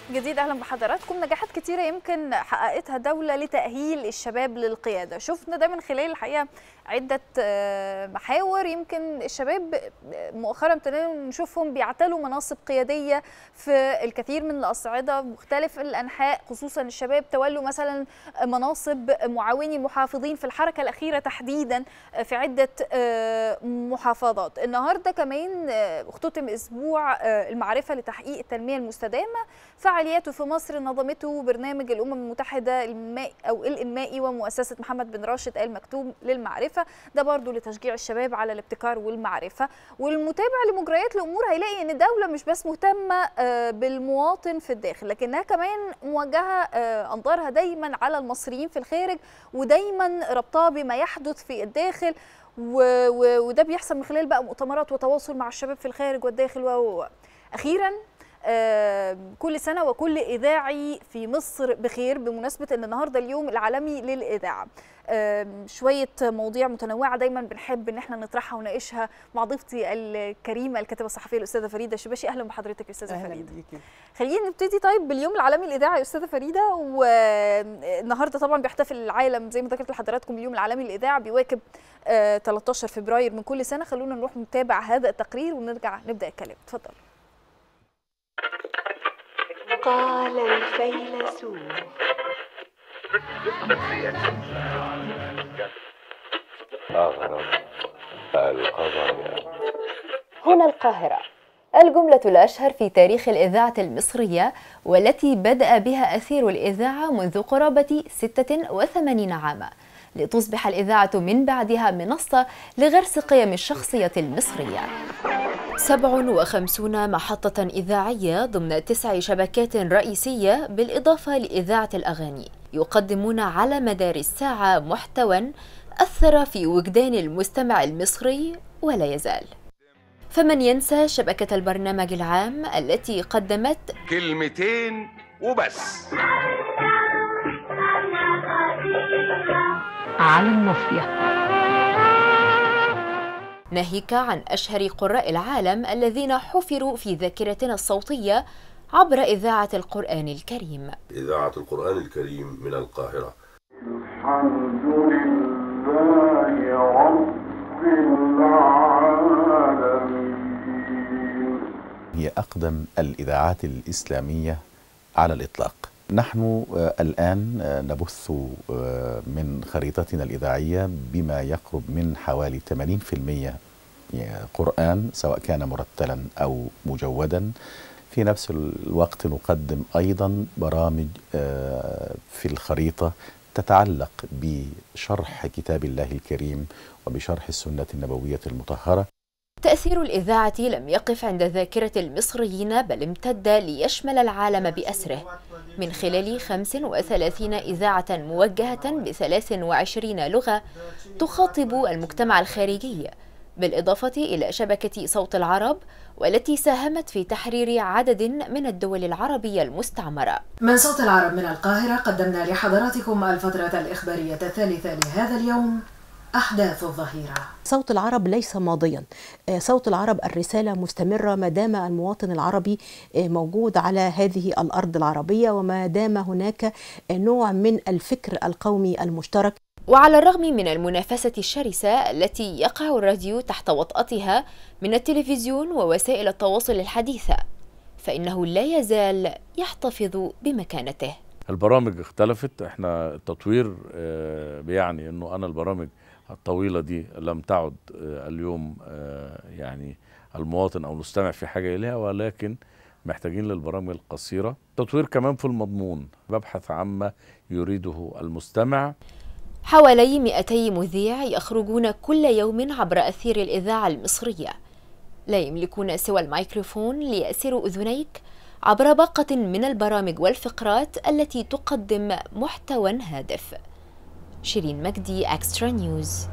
جديد اهلا بحضراتكم نجاحات كتيره يمكن حققتها دوله لتاهيل الشباب للقياده شفنا ده من خلال الحقيقه عده محاور يمكن الشباب مؤخرا ابتدينا نشوفهم بيعتلوا مناصب قياديه في الكثير من الاصعده مختلف الانحاء خصوصا الشباب تولوا مثلا مناصب معاوني المحافظين في الحركه الاخيره تحديدا في عده محافظات النهارده كمان اختتم اسبوع المعرفه لتحقيق التنميه المستدامه فعالياته في مصر نظمته برنامج الامم المتحده المائي او الانمائي ومؤسسه محمد بن راشد ال مكتوم للمعرفه ده برضو لتشجيع الشباب على الابتكار والمعرفه والمتابع لمجريات الامور هيلاقي ان الدوله مش بس مهتمه بالمواطن في الداخل لكنها كمان موجهه انظارها دايما على المصريين في الخارج ودايما ربطها بما يحدث في الداخل وده بيحصل من خلال بقى مؤتمرات وتواصل مع الشباب في الخارج والداخل و اخيرا كل سنه وكل اذاعي في مصر بخير بمناسبه ان النهارده اليوم العالمي للاذاعه شويه مواضيع متنوعه دايما بنحب ان احنا نطرحها ونناقشها مع ضيفتي الكريمه الكاتبه الصحفيه الاستاذه فريده شباشي اهلا بحضرتك يا استاذه فريده بيكي. خلينا نبتدي طيب باليوم العالمي للاذاعه يا استاذه فريده والنهارده طبعا بيحتفل العالم زي ما ذكرت لحضراتكم اليوم العالمي للاذاعه بيواكب 13 فبراير من كل سنه خلونا نروح نتابع هذا التقرير ونرجع نبدا الكلام اتفضل قال الفيلسوف أغرب القضايا هنا القاهرة الجملة الأشهر في تاريخ الإذاعة المصرية والتي بدأ بها أثير الإذاعة منذ قرابة 86 عاما لتصبح الإذاعة من بعدها منصة لغرس قيم الشخصية المصرية 57 محطة إذاعية ضمن تسع شبكات رئيسية بالإضافة لإذاعة الأغاني يقدمون على مدار الساعة محتوى أثر في وجدان المستمع المصري ولا يزال فمن ينسى شبكة البرنامج العام التي قدمت كلمتين وبس على النصية ناهيك عن أشهر قراء العالم الذين حفروا في ذاكرتنا الصوتية عبر إذاعة القرآن الكريم إذاعة القرآن الكريم من القاهرة الحمد لله رب العالمين هي أقدم الإذاعات الإسلامية على الإطلاق نحن الآن نبث من خريطتنا الإذاعية بما يقرب من حوالي 80% قرآن سواء كان مرتلا أو مجودا في نفس الوقت نقدم أيضا برامج في الخريطة تتعلق بشرح كتاب الله الكريم وبشرح السنة النبوية المطهرة تأثير الإذاعة لم يقف عند ذاكرة المصريين بل امتد ليشمل العالم بأسره من خلال 35 إذاعة موجهة ب 23 لغة تخاطب المجتمع الخارجي بالإضافة إلى شبكة صوت العرب والتي ساهمت في تحرير عدد من الدول العربية المستعمرة من صوت العرب من القاهرة قدمنا لحضراتكم الفترة الإخبارية الثالثة لهذا اليوم أحداث الظهيرة صوت العرب ليس ماضيا صوت العرب الرسالة مستمرة ما دام المواطن العربي موجود على هذه الأرض العربية وما دام هناك نوع من الفكر القومي المشترك وعلى الرغم من المنافسة الشرسة التي يقع الراديو تحت وطأتها من التلفزيون ووسائل التواصل الحديثة فإنه لا يزال يحتفظ بمكانته البرامج اختلفت احنا التطوير بيعني انه انا البرامج الطويلة دي لم تعد اليوم يعني المواطن او المستمع في حاجة اليها ولكن محتاجين للبرامج القصيرة تطوير كمان في المضمون ببحث عما يريده المستمع حوالي 200 مذيع يخرجون كل يوم عبر أثير الإذاعة المصرية لا يملكون سوى الميكروفون ليأسروا أذنيك عبر باقة من البرامج والفقرات التي تقدم محتوى هادف شيرين مجدي اكسترا نيوز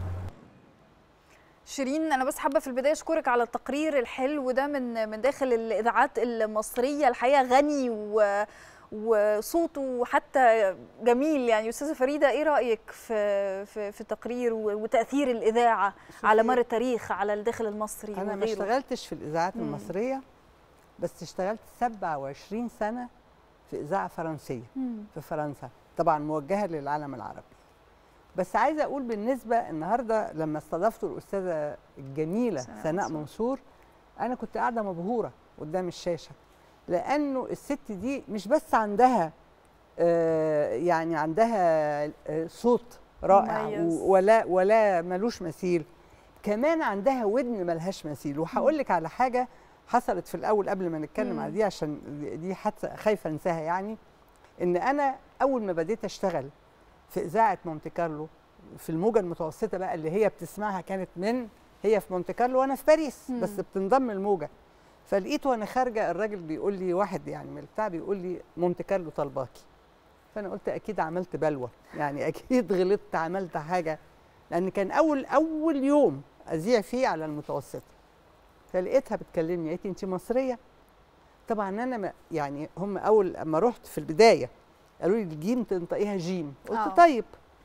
شيرين انا بس حابه في البدايه اشكرك على التقرير الحلو ده من من داخل الاذاعات المصريه الحقيقه غني و وصوته حتى جميل يعني استاذه فريده ايه رايك في في في التقرير وتاثير الاذاعه على مر التاريخ على الداخل المصري انا ما وغيره اشتغلتش في الاذاعات مم. المصريه بس اشتغلت 27 سنه في اذاعه فرنسيه مم. في فرنسا طبعا موجهه للعالم العربي بس عايزه اقول بالنسبه النهارده لما استضفت الاستاذه الجميله سناء سناء منصور. منصور انا كنت قاعده مبهوره قدام الشاشه لانه الست دي مش بس عندها آه، يعني عندها آه، صوت رائع مميز. و- ولا ولا ملوش مثيل كمان عندها ودن ملهاش مثيل وهقول لك على حاجه حصلت في الاول قبل ما نتكلم مم. على دي عشان دي حادثه خايفه انساها يعني ان انا اول ما بديت اشتغل في اذاعه مونte كارلو في الموجه المتوسطه بقى اللي هي بتسمعها كانت من هي في مونte كارلو وانا في باريس مم. بس بتنضم الموجه فلقيت وانا خارجه الراجل بيقول لي واحد يعني من البتاع بيقول لي مونte كارلو طلباكي فانا قلت اكيد عملت بلوه يعني اكيد غلطت عملت حاجه لان كان اول اول يوم اذيع فيه على المتوسطه فلقيتها بتكلمني قالت لي انت مصريه طبعا انا ما يعني هم اول اما رحت في البدايه قالوا لي الجيم تنطقيها جيم قلت آه. طيب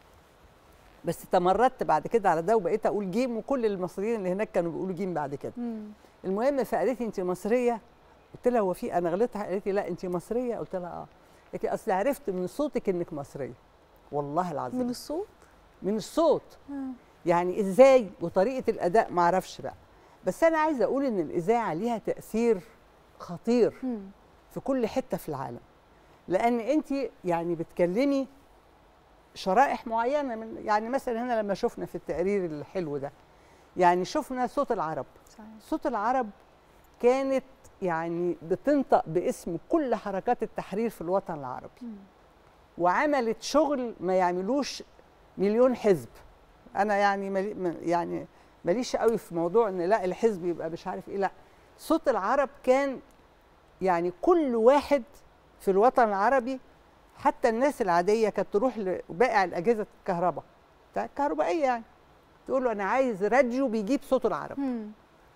بس تمردت بعد كده على ده وبقيت اقول جيم وكل المصريين اللي هناك كانوا بيقولوا جيم بعد كده مم. المهم فقالت لي انت مصريه قلت لها هو في انا غلطت قالت لي لا انت مصريه قلت لها اه قالت لي اصل عرفت من صوتك انك مصريه والله العظيم من الصوت من الصوت مم. يعني ازاي وطريقه الاداء ما اعرفش بقى بس انا عايزه اقول ان الاذاعه ليها تاثير خطير مم. في كل حته في العالم لان انت يعني بتكلمي شرائح معينه من يعني مثلا هنا لما شفنا في التقرير الحلو ده يعني شفنا صوت العرب صحيح. صوت العرب كانت يعني بتنطق باسم كل حركات التحرير في الوطن العربي مم. وعملت شغل ما يعملوش مليون حزب انا يعني ملي م- يعني ماليش قوي في موضوع ان لا الحزب يبقى مش عارف ايه لا صوت العرب كان يعني كل واحد في الوطن العربي حتى الناس العاديه كانت تروح لبائع الاجهزه الكهرباء بتاع الكهربائيه يعني تقول له انا عايز راديو بيجيب صوت العرب مم.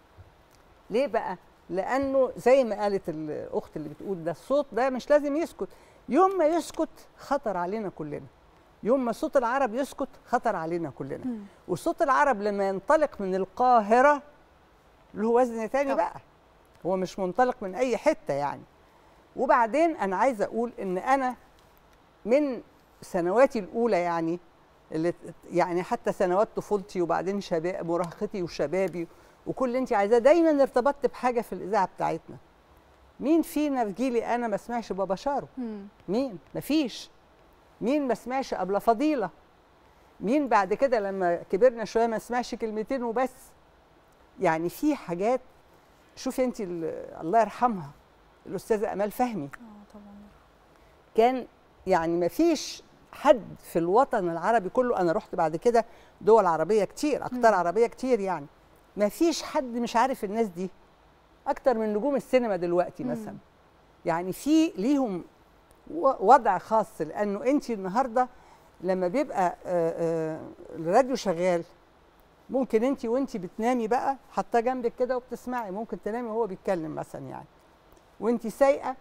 ليه بقى؟ لأنه زي ما قالت الأخت اللي بتقول ده الصوت ده مش لازم يسكت يوم ما يسكت خطر علينا كلنا يوم ما صوت العرب يسكت خطر علينا كلنا مم. وصوت العرب لما ينطلق من القاهرة له وزن تاني طبعا. بقى هو مش منطلق من أي حتة يعني وبعدين أنا عايزة أقول إن أنا من سنواتي الأولى يعني اللي يعني حتى سنوات طفولتي وبعدين شباب مراهقتي وشبابي وكل اللي انت عايزاه دايما ارتبطت بحاجه في الاذاعه بتاعتنا مين فينا في جيلي انا ما سمعش بابا شارو مم. مين مفيش مين ما سمعش قبل فضيله مين بعد كده لما كبرنا شويه ما سمعش كلمتين وبس يعني في حاجات شوفي انت ال- الله يرحمها الاستاذه امال فهمي اه طبعا كان يعني ما فيش حد في الوطن العربي كله انا رحت بعد كده دول عربيه كتير اقطار عربيه كتير يعني ما فيش حد مش عارف الناس دي اكتر من نجوم السينما دلوقتي مم. مثلا يعني في ليهم و- وضع خاص لانه انت النهارده لما بيبقى آه، آه، الراديو شغال ممكن انت وانت بتنامي بقى حاطاه جنبك كده وبتسمعي ممكن تنامي وهو بيتكلم مثلا يعني وانت سايقه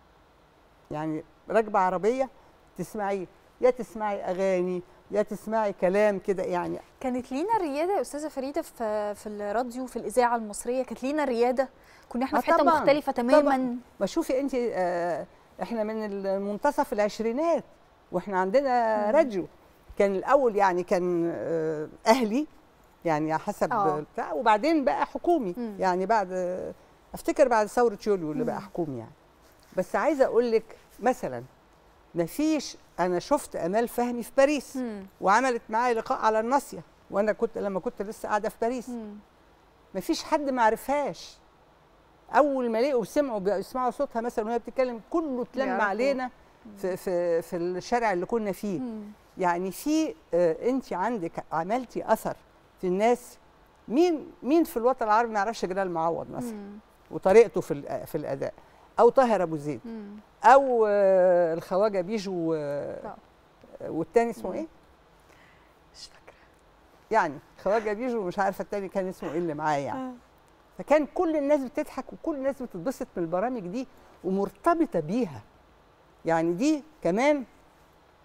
يعني راكبه عربيه تسمعي يا تسمعي اغاني يا تسمعي كلام كده يعني كانت لينا الرياده يا استاذه فريده في في الراديو في الاذاعه المصريه كانت لينا الرياده كنا احنا آه في حته طبعاً، مختلفه تماما طبعاً. ما شوفي انت آه احنا من المنتصف العشرينات واحنا عندنا مم. راديو كان الاول يعني كان آه اهلي يعني حسب آه. بتاع وبعدين بقى حكومي مم. يعني بعد افتكر بعد ثوره يوليو اللي بقى مم. حكومي يعني بس عايزه اقول لك مثلا ما فيش انا شفت امال فهمي في باريس مم. وعملت معايا لقاء على الناصيه وانا كنت لما كنت لسه قاعده في باريس مم. مفيش حد ما عرفهاش اول ما لقوا سمعوا بيسمعوا صوتها مثلا وهي بتتكلم كله اتلم يعرفوا. علينا في في في الشارع اللي كنا فيه مم. يعني في آه انت عندك عملتي اثر في الناس مين مين في الوطن العربي ما يعرفش جلال معوض مثلا مم. وطريقته في الأ- في الاداء او طاهر ابو زيد مم. او آه الخواجه بيجو آه لا. والتاني اسمه ايه مش فاكره يعني خواجه بيجو مش عارفه التاني كان اسمه ايه اللي معاه يعني فكان كل الناس بتضحك وكل الناس بتتبسط من البرامج دي ومرتبطه بيها يعني دي كمان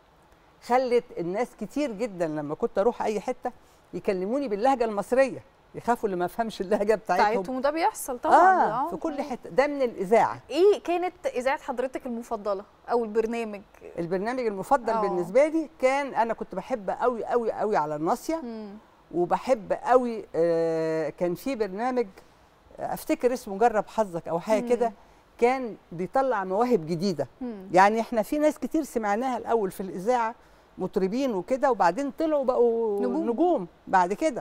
خلت الناس كتير جدا لما كنت اروح اي حته يكلموني باللهجه المصريه يخافوا اللي ما فهمش اللهجه بتاعتهم بتاعتهم وده بيحصل طبعا اه في كل حته ده من الاذاعه ايه كانت اذاعه حضرتك المفضله او البرنامج البرنامج المفضل آه. بالنسبه لي كان انا كنت بحب قوي قوي قوي على الناصيه مم. وبحب قوي آه كان في برنامج آه، افتكر اسمه جرب حظك او حاجه مم. كده كان بيطلع مواهب جديده مم. يعني احنا في ناس كتير سمعناها الاول في الاذاعه مطربين وكده وبعدين طلعوا بقوا نجوم. نجوم, نجوم بعد كده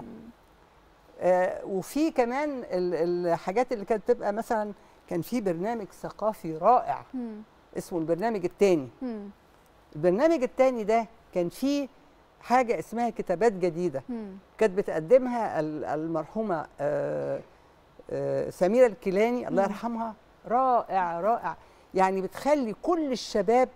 آه وفي كمان ال- الحاجات اللي كانت تبقى مثلا كان في برنامج ثقافي رائع مم. اسمه البرنامج الثاني مم. البرنامج الثاني ده كان فيه حاجه اسمها كتابات جديده مم. كانت بتقدمها ال- المرحومه آه، آه، سميره الكيلاني الله مم. يرحمها رائع رائع يعني بتخلي كل الشباب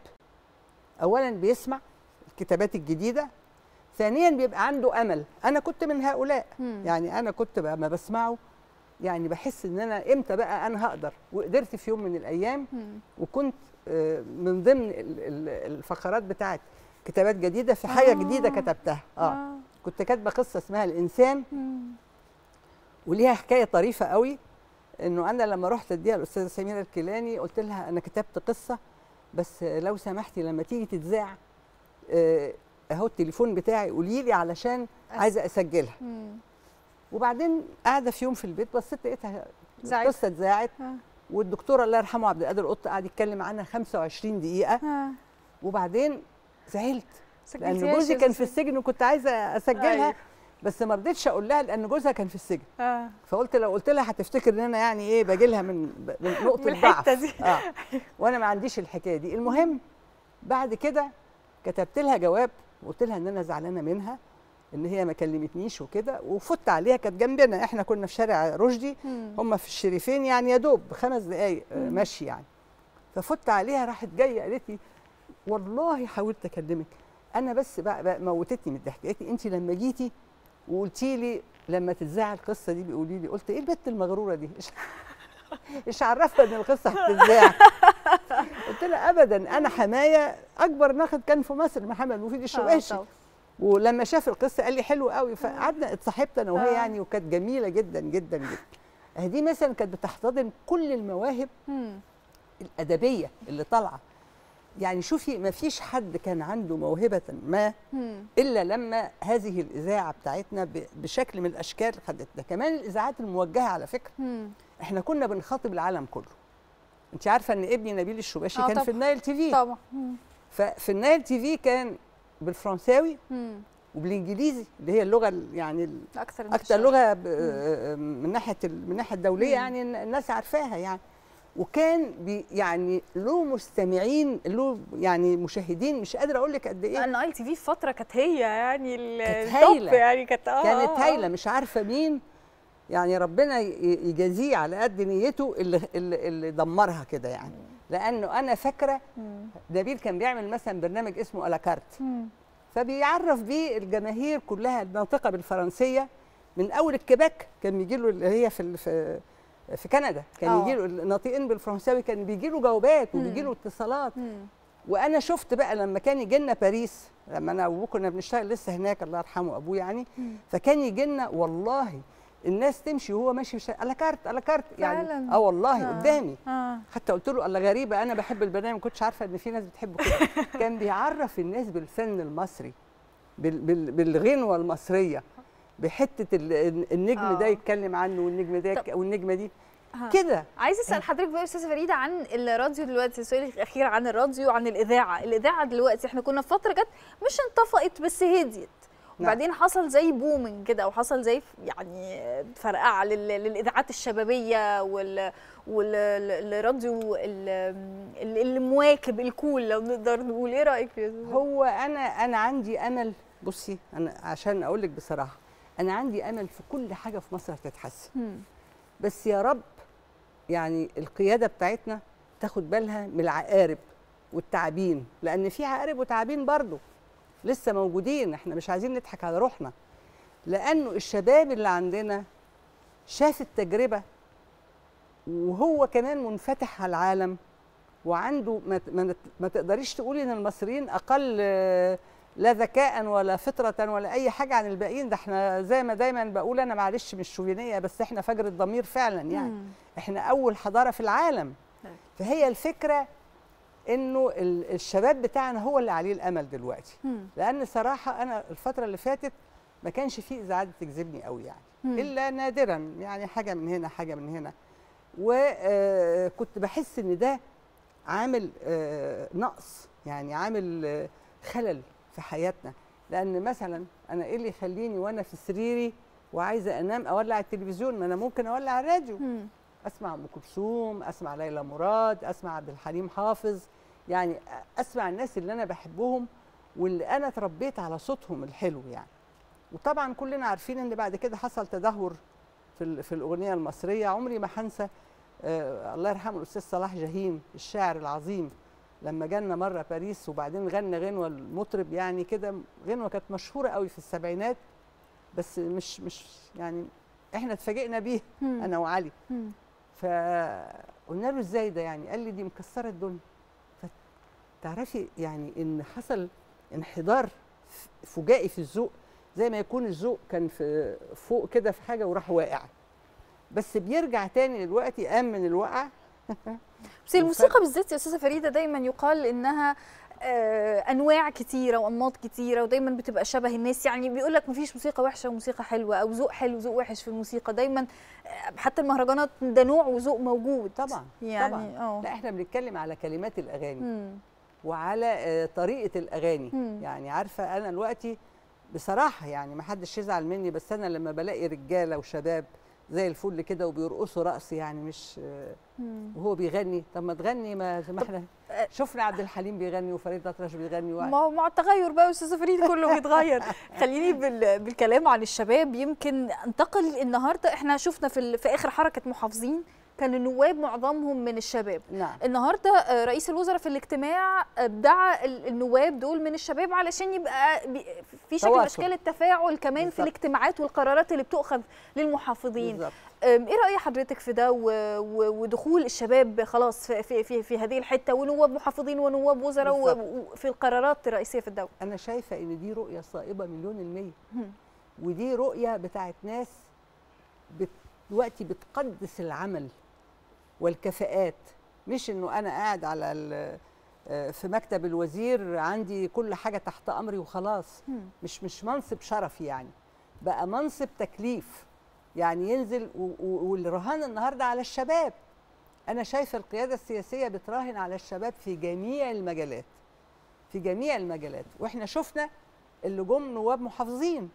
اولا بيسمع الكتابات الجديده ثانيا بيبقى عنده امل انا كنت من هؤلاء مم. يعني انا كنت بقى ما بسمعه يعني بحس ان انا امتى بقى انا هقدر وقدرت في يوم من الايام مم. وكنت آه، من ضمن ال- ال- الفقرات بتاعت كتابات جديده في حاجه آه. جديده كتبتها اه آه. كنت كاتبه قصه اسمها الانسان مم. وليها حكايه طريفه قوي انه انا لما رحت اديها الاستاذه سميره الكيلاني قلت لها انا كتبت قصه بس لو سمحتي لما تيجي تتذاع آه، اهو التليفون بتاعي قولي لي علشان عايزه اسجلها مم. وبعدين قاعده في يوم في البيت بصيت لقيتها زعلت. القصه اتذاعت آه. والدكتور الله يرحمه عبد القادر قط قعد يتكلم عنها 25 دقيقه آه. وبعدين زعلت لان سجلتيهاش جوزي يا كان في أستاذ؟ السجن وكنت عايزه اسجلها أيوة. بس ما رضيتش اقول لها لان جوزها كان في السجن اه فقلت لو قلت لها هتفتكر ان انا يعني ايه باجي لها من ب- من نقطه من الحتة ضعف دي. اه وانا ما عنديش الحكايه دي المهم بعد كده كتبت لها جواب وقلت لها ان انا زعلانه منها ان هي ما كلمتنيش وكده وفت عليها كانت جنبنا احنا كنا في شارع رشدي مم. هم في الشريفين يعني يا دوب خمس دقايق آه، مم. مشي يعني ففت عليها راحت جايه قالت لي والله حاولت اكلمك انا بس بقى, بقى موتتني من الضحك قالت لي انت لما جيتي وقلتي لي لما تتذاع القصه دي بيقولي لي قلت ايه البت المغروره دي ايش ايش عرفها ان القصه هتتذاع قلت لها ابدا انا حمايه اكبر ناقد كان في مصر محمد مفيد الشواشي طبعا. ولما شاف القصه قال لي حلو قوي فقعدنا اتصاحبت انا وهي آه. يعني وكانت جميله جدا جدا جدا أهي دي مثلا كانت بتحتضن كل المواهب مم. الادبيه اللي طالعه يعني شوفي ما فيش حد كان عنده موهبه ما مم. الا لما هذه الاذاعه بتاعتنا ب- بشكل من الاشكال خدتنا كمان الاذاعات الموجهه على فكره مم. احنا كنا بنخاطب العالم كله انت عارفه ان ابني نبيل الشباشي آه كان في طبعاً. النايل تي في طبعا مم. ففي النايل تي في كان بالفرنساوي مم. وبالانجليزي اللي هي اللغه ال- يعني ال- اكثر اكتر انتشار. لغه ب- من ناحيه ال- من الناحيه الدوليه مم. يعني الن- الناس عارفاها يعني وكان بي يعني له مستمعين له يعني مشاهدين مش قادره اقول لك قد ايه لان اي تي في في فتره كانت هي يعني كانت التوب هايلة. يعني كانت اه كانت آه، هايله آه. مش عارفه مين يعني ربنا ي- يجازيه على قد نيته اللي اللي, اللي دمرها كده يعني لانه انا فاكره مم. نبيل كان بيعمل مثلا برنامج اسمه الاكارت مم. فبيعرف بيه الجماهير كلها الناطقه بالفرنسيه من اول الكيباك كان بيجي له اللي هي في ال- في في كندا كان آه. يجي له الناطقين بالفرنساوي كان بيجي له جوابات مم. وبيجي له اتصالات مم. وانا شفت بقى لما كان يجي لنا باريس لما انا وابوه كنا بنشتغل لسه هناك الله يرحمه ابوه يعني مم. فكان يجي لنا والله الناس تمشي وهو ماشي في الشارع على كارت على كارت يعني فعلاً؟ اه والله آه. قدامي اه حتى قلت له الله غريبه انا بحب البرنامج ما كنتش عارفه ان في ناس بتحبه كده كان بيعرف الناس بالفن المصري بال بال بالغنوه المصريه بحته ال- النجم آه. ده يتكلم عنه والنجم ده طب- يك- والنجمه دي آه. كده عايزه اسال حضرتك بقى يا استاذه فريده عن الراديو دلوقتي السؤال الاخير عن الراديو وعن الاذاعه الاذاعه دلوقتي احنا كنا في فتره جت مش انطفأت بس هديت وبعدين حصل زي بومنج كده او حصل زي ف- يعني فرقعه لل- للاذاعات الشبابيه وال والراديو المواكب الكول لو نقدر نقول ايه رايك في هو انا انا عندي امل بصي انا عشان اقول لك بصراحه انا عندي امل في كل حاجه في مصر هتتحسن مم. بس يا رب يعني القياده بتاعتنا تاخد بالها من العقارب والتعابين لان في عقارب وتعابين برضو لسه موجودين احنا مش عايزين نضحك على روحنا لانه الشباب اللي عندنا شاف التجربه وهو كمان منفتح على العالم وعنده ما, ت- ما, نت- ما تقدريش تقولي ان المصريين اقل آه، لا ذكاء ولا فطره ولا اي حاجه عن الباقيين ده احنا زي ما دايما بقول انا معلش مش شوفينيه بس احنا فجر الضمير فعلا يعني مم. احنا اول حضاره في العالم طيب. فهي الفكره انه ال- الشباب بتاعنا هو اللي عليه الامل دلوقتي مم. لان صراحه انا الفتره اللي فاتت ما كانش فيه اذاعات بتجذبني قوي يعني مم. الا نادرا يعني حاجه من هنا حاجه من هنا وكنت بحس ان ده عامل آه، نقص يعني عامل آه، خلل في حياتنا لان مثلا انا ايه اللي يخليني وانا في سريري وعايزه انام اولع التلفزيون ما انا ممكن اولع الراديو مم. اسمع ام كلثوم اسمع ليلى مراد اسمع عبد الحليم حافظ يعني اسمع الناس اللي انا بحبهم واللي انا اتربيت على صوتهم الحلو يعني وطبعا كلنا عارفين ان بعد كده حصل تدهور في ال- في الاغنيه المصريه عمري ما هنسى آه الله يرحمه الاستاذ صلاح جاهين الشاعر العظيم لما جالنا مره باريس وبعدين غنى غنوه المطرب يعني كده غنوه كانت مشهوره قوي في السبعينات بس مش مش يعني احنا اتفاجئنا بيه مم. انا وعلي مم. فقلنا له ازاي ده يعني قال لي دي مكسره الدنيا فتعرفي يعني ان حصل انحدار ف- فجائي في الذوق زي ما يكون الذوق كان في فوق كده في حاجه وراح واقع بس بيرجع تاني دلوقتي قام من الوقع بس الموسيقى بالذات يا استاذه فريده دايما يقال انها آه، انواع كتيره وانماط كتيره ودايما بتبقى شبه الناس يعني بيقول لك مفيش موسيقى وحشه وموسيقى حلوه او ذوق حلو وذوق وحش في الموسيقى دايما آه، حتى المهرجانات ده نوع وذوق موجود طبعا يعني طبعا اه لا احنا بنتكلم على كلمات الاغاني مم. وعلى آه، طريقه الاغاني مم. يعني عارفه انا دلوقتي بصراحه يعني ما حدش يزعل مني بس انا لما بلاقي رجاله وشباب زي الفل كده وبيرقصوا رقص يعني مش آه، مم. وهو بيغني طب ما تغني ما زي ما احنا شفنا عبد الحليم بيغني وفريد اطرش بيغني ما هو مع التغير بقى يا استاذه فريد كله بيتغير خليني بال... بالكلام عن الشباب يمكن انتقل النهارده احنا شفنا في ال... في اخر حركه محافظين كان النواب معظمهم من الشباب نعم النهارده آه، رئيس الوزراء في الاجتماع آه، دعا ال- النواب دول من الشباب علشان يبقى بي- في شكل من تواصل. اشكال التفاعل كمان في بالظبط. الاجتماعات والقرارات اللي بتؤخذ للمحافظين بالظبط أم، ايه راي حضرتك في ده و- و- ودخول الشباب خلاص في في في, في هذه الحته ونواب محافظين ونواب وزراء و- بالظبط. وفي القرارات الرئيسيه في الدوله انا شايفه ان دي رؤيه صائبه مليون المية مم. ودي رؤيه بتاعت ناس بت- دلوقتي بتقدس العمل والكفاءات مش انه انا قاعد على ال- آه، في مكتب الوزير عندي كل حاجه تحت امري وخلاص مم. مش مش منصب شرف يعني بقى منصب تكليف يعني ينزل و- و- والرهان النهارده على الشباب انا شايفه القياده السياسيه بتراهن على الشباب في جميع المجالات في جميع المجالات واحنا شفنا اللي جم نواب محافظين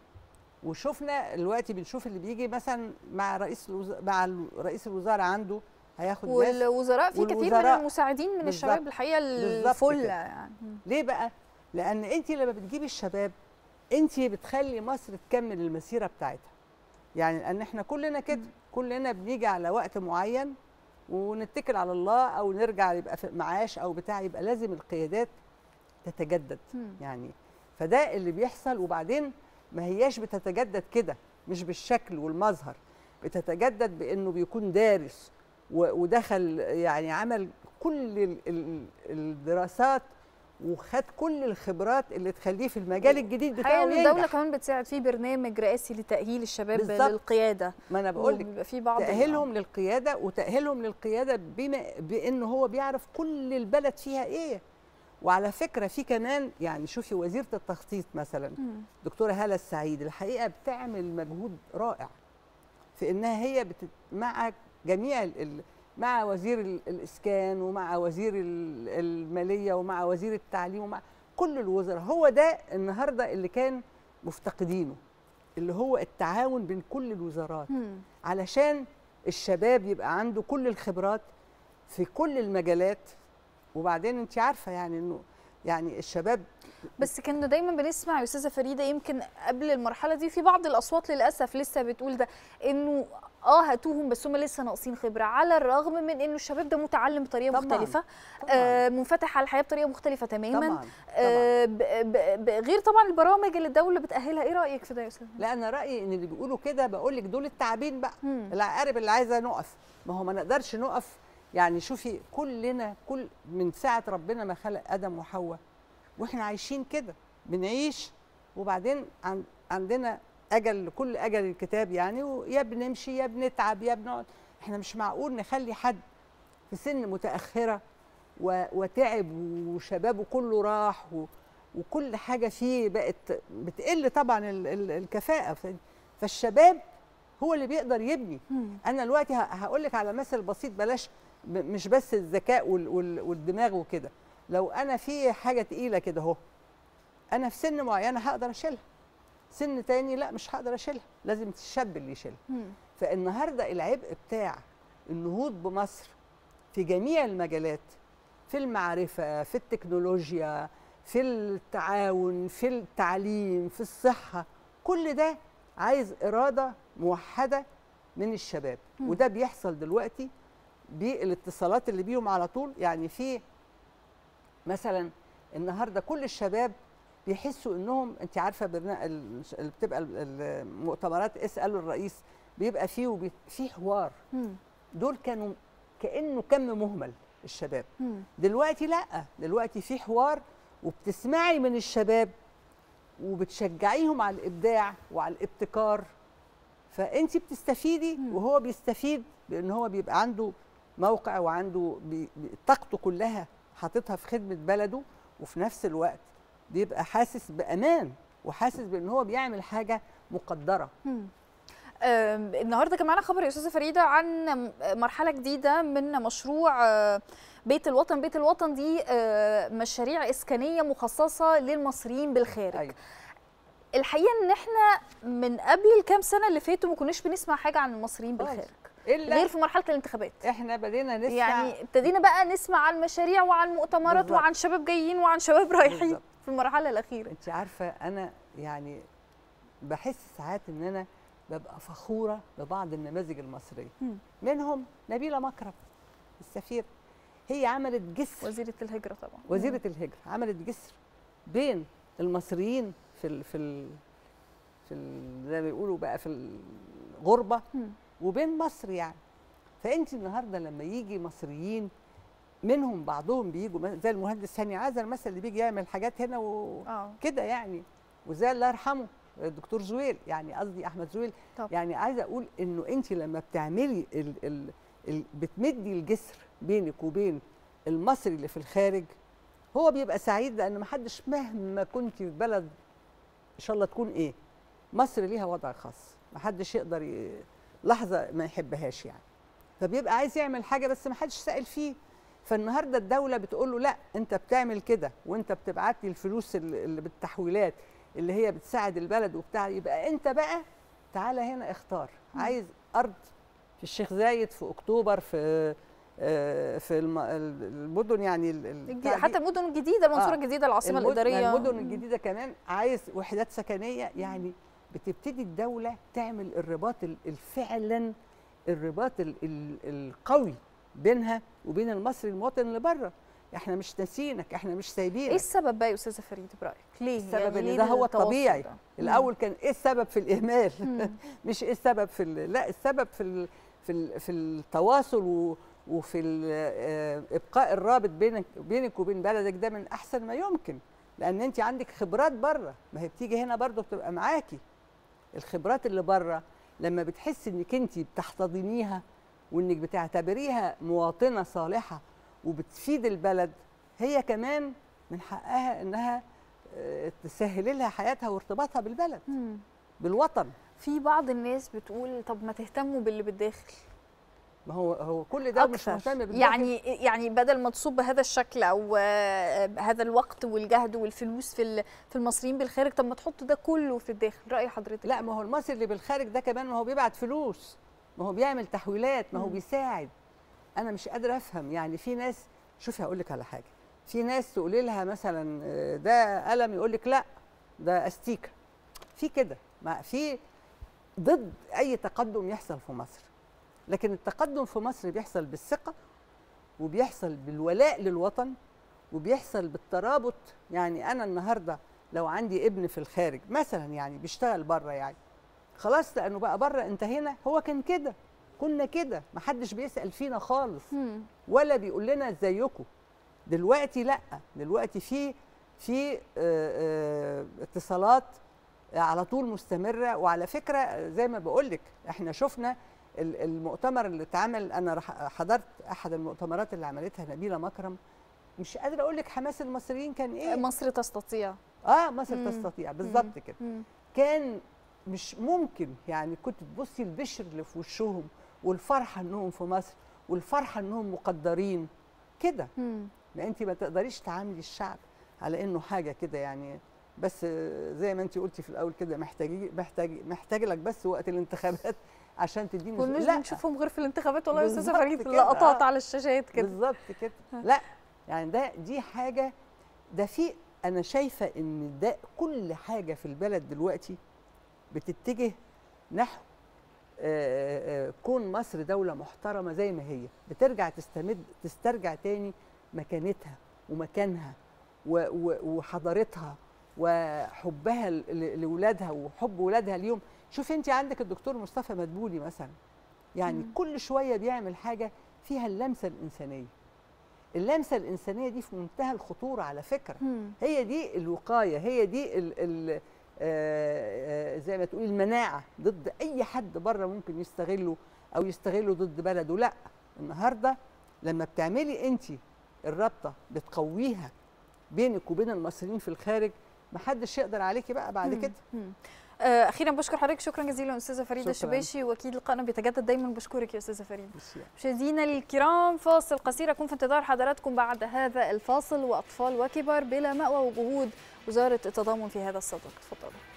وشفنا دلوقتي بنشوف اللي بيجي مثلا مع رئيس الوز... مع ال- رئيس الوزراء عنده هياخد ناس والوزراء في كثير من والوزراء المساعدين من بالظبط. الشباب الحقيقه بالظبط الفله كده. يعني مم. ليه بقى؟ لأن أنت لما بتجيبي الشباب أنت بتخلي مصر تكمل المسيرة بتاعتها. يعني لأن إحنا كلنا كده كلنا بنيجي على وقت معين ونتكل على الله أو نرجع يبقى في معاش أو بتاع يبقى لازم القيادات تتجدد مم. يعني فده اللي بيحصل وبعدين ما هياش بتتجدد كده مش بالشكل والمظهر بتتجدد بانه بيكون دارس و- ودخل يعني عمل كل ال- ال- الدراسات وخد كل الخبرات اللي تخليه في المجال الجديد بتاعه الحقيقه إن الدوله ينجح كمان بتساعد في برنامج رئاسي لتاهيل الشباب بالظبط. للقياده ما انا بقول لك وبيبقى في بعض ال- تأهيلهم للقيادة وتأهيلهم للقيادة بما بأنه هو بيعرف كل البلد فيها إيه وعلى فكرة في كمان يعني شوفي وزيرة التخطيط مثلا مم. دكتورة هالة السعيد الحقيقة بتعمل مجهود رائع في إنها هي بت... مع جميع ال... ال- مع وزير ال- الإسكان ومع وزير ال- المالية ومع وزير التعليم ومع كل الوزراء هو ده النهاردة اللي كان مفتقدينه اللي هو التعاون بين كل الوزارات مم. علشان الشباب يبقى عنده كل الخبرات في كل المجالات وبعدين انت عارفه يعني انه يعني الشباب بس كنا دايما بنسمع يا استاذه فريده يمكن قبل المرحله دي في بعض الاصوات للاسف لسه بتقول ده انه اه هاتوهم بس هم لسه ناقصين خبره على الرغم من انه الشباب ده متعلم بطريقه طبعاً، مختلفه طبعاً. آه منفتح على الحياه بطريقه مختلفه تماما طبعا آه ب ب ب غير طبعا البرامج اللي الدوله بتاهلها ايه رايك في ده يا استاذه لا انا رايي ان اللي بيقولوا كده بقول لك دول التعابين بقى مم. العقارب اللي عايزه نقف ما هو ما نقدرش نقف يعني شوفي كلنا كل من ساعه ربنا ما خلق ادم وحواء واحنا عايشين كده بنعيش وبعدين عن عندنا اجل كل اجل الكتاب يعني ويا بنمشي يا بنتعب يا بنقعد احنا مش معقول نخلي حد في سن متاخره و- وتعب وشبابه كله راح و وكل حاجه فيه بقت بتقل طبعا ال- ال- الكفاءه ف- فالشباب هو اللي بيقدر يبني انا دلوقتي هقول لك على مثل بسيط بلاش ب- مش بس الذكاء وال- وال- والدماغ وكده لو انا في حاجه تقيله كده اهو انا في سن معينه هقدر اشيلها سن تاني لا مش هقدر اشيلها لازم الشاب اللي يشيلها فالنهارده العبء بتاع النهوض بمصر في جميع المجالات في المعرفه في التكنولوجيا في التعاون في التعليم في الصحه كل ده عايز اراده موحده من الشباب مم. وده بيحصل دلوقتي بالاتصالات اللي بيهم على طول يعني في مثلا النهارده كل الشباب بيحسوا انهم انت عارفه برنا... ال- اللي بتبقى ال- المؤتمرات اسالوا الرئيس بيبقى فيه وبي... في حوار دول كانوا كانه كم مهمل الشباب دلوقتي لا دلوقتي في حوار وبتسمعي من الشباب وبتشجعيهم على الابداع وعلى الابتكار فانت بتستفيدي وهو بيستفيد بان هو بيبقى عنده موقع وعنده بي... بي- طاقته كلها حاططها في خدمه بلده وفي نفس الوقت بيبقى حاسس بامان وحاسس بان هو بيعمل حاجه مقدره مم. آم، النهارده كان معانا خبر يا استاذه فريده عن م- مرحله جديده من مشروع آه، بيت الوطن بيت الوطن دي آه، مشاريع اسكانيه مخصصه للمصريين بالخارج أيوة. الحقيقه ان احنا من قبل الكام سنه اللي فاتوا ما كناش بنسمع حاجه عن المصريين خالص. بالخارج إلا غير في مرحله الانتخابات احنا بدينا نسمع يعني ابتدينا بقى نسمع عن مشاريع وعن مؤتمرات بالظبط. وعن شباب جايين وعن شباب رايحين بالظبط. في المرحله الاخيره انت عارفه انا يعني بحس ساعات ان انا ببقى فخوره ببعض النماذج المصريه مم. منهم نبيله مكرم السفير هي عملت جسر وزيره الهجره طبعا وزيره الهجره عملت جسر بين المصريين في ال في ال في ال زي ما بيقولوا بقى في الغربه مم. وبين مصر يعني فانت النهارده لما يجي مصريين منهم بعضهم بيجوا مثلا زي المهندس هاني عزل مثلا اللي بيجي يعمل حاجات هنا وكده يعني وزي الله يرحمه الدكتور زويل يعني قصدي احمد زويل طب. يعني عايزه اقول انه انت لما بتعملي ال ال ال بتمدي الجسر بينك وبين المصري اللي في الخارج هو بيبقى سعيد لان ما حدش مهما كنت في بلد ان شاء الله تكون ايه مصر ليها وضع خاص ما حدش يقدر ي... لحظه ما يحبهاش يعني فبيبقى عايز يعمل حاجه بس ما حدش سائل فيه فالنهارده الدوله بتقول له لا انت بتعمل كده وانت بتبعت لي الفلوس اللي اللي بالتحويلات اللي هي بتساعد البلد وبتاع يبقى انت بقى تعالى هنا اختار عايز ارض في الشيخ زايد في اكتوبر في آه، في الم- المدن يعني ال- ال- بتاع دي. حتى المدن الجديده المنصوره الجديده العاصمه المد- الاداريه المدن الجديده كمان عايز وحدات سكنيه يعني بتبتدي الدوله تعمل الرباط ال- الفعلا الرباط ال- ال- القوي بينها وبين المصري المواطن اللي بره احنا مش ناسينك احنا مش سايبينك ايه السبب بقى يا استاذه فريد برايك ليه السبب يعني ان ليه ده هو التوتر الطبيعي ده؟ الاول كان ايه السبب في الاهمال مم. مش ايه السبب في ال- لا السبب في ال في ال في التواصل و وفي ال- آه، ابقاء الرابط بينك بينك وبين بلدك ده من احسن ما يمكن لان انت عندك خبرات بره ما هي بتيجي هنا برضه بتبقى معاكي الخبرات اللي بره لما بتحسي انك انت بتحتضنيها وانك بتعتبريها مواطنه صالحه وبتفيد البلد هي كمان من حقها انها آه، تسهلي لها حياتها وارتباطها بالبلد مم. بالوطن في بعض الناس بتقول طب ما تهتموا باللي بالداخل ما هو هو كل ده مش أكثر. مهتم بالداخل يعني يعني بدل ما تصب بهذا الشكل او آه، هذا الوقت والجهد والفلوس في ال- في المصريين بالخارج طب ما تحط ده كله في الداخل راي حضرتك لا ما هو المصري اللي بالخارج ده كمان ما هو بيبعت فلوس ما هو بيعمل تحويلات ما هو مم. بيساعد انا مش قادره افهم يعني في ناس شوفي هقول لك على حاجه في ناس تقولي لها مثلا آه، ده قلم يقول لك لا ده استيكه في كده ما في ضد اي تقدم يحصل في مصر لكن التقدم في مصر بيحصل بالثقه وبيحصل بالولاء للوطن وبيحصل بالترابط يعني انا النهارده لو عندي ابن في الخارج مثلا يعني بيشتغل بره يعني خلاص لانه بقى بره انتهينا هو كان كده كنا كده محدش بيسال فينا خالص ولا بيقول لنا ازيكم دلوقتي لا دلوقتي في في آه، آه، اتصالات على طول مستمره وعلى فكره زي ما بقول لك احنا شفنا ال- المؤتمر اللي اتعمل انا رح- حضرت احد المؤتمرات اللي عملتها نبيله مكرم مش قادره اقول لك حماس المصريين كان ايه مصر تستطيع اه مصر مم. تستطيع بالظبط كده مم. كان مش ممكن يعني كنت تبصي البشر اللي في وشهم والفرحه انهم في مصر والفرحه انهم مقدرين كده مم. ما انت ما تقدريش تعاملي الشعب على انه حاجه كده يعني بس آه، زي ما انت قلتي في الاول كده محتاجي محتاج محتاج لك بس وقت الانتخابات عشان تديني كناش لا بنشوفهم غير في الانتخابات والله يا استاذه بالظبط فريد كده، لقطات آه. على الشاشات كده بالظبط كده لا يعني ده دي حاجه ده في انا شايفه ان ده كل حاجه في البلد دلوقتي بتتجه نحو آه، آه، كون مصر دوله محترمه زي ما هي بترجع تستمد تسترجع تاني مكانتها ومكانها و- و- وحضارتها وحبها ل- ل- لاولادها وحب ولادها اليوم شوف انت عندك الدكتور مصطفى مدبولي مثلا يعني مم. كل شويه بيعمل حاجه فيها اللمسه الانسانيه اللمسه الانسانيه دي في منتهى الخطوره على فكره مم. هي دي الوقايه هي دي ال ال آه، آه، زي ما تقولي المناعه ضد اي حد بره ممكن يستغله او يستغله ضد بلده لا النهارده لما بتعملي انت الرابطه بتقويها بينك وبين المصريين في الخارج محدش يقدر عليكي بقى بعد مم. كده مم. آه، اخيرا بشكر حضرتك شكرا جزيلا استاذه فريده شكراً. الشباشي وكيل القائمه بيتجدد دايما بشكرك يا استاذه فريده ميرسي. مشاهدينا الكرام فاصل قصير اكون في انتظار حضراتكم بعد هذا الفاصل واطفال وكبار بلا مأوى وجهود وزاره التضامن في هذا الصدد تفضلوا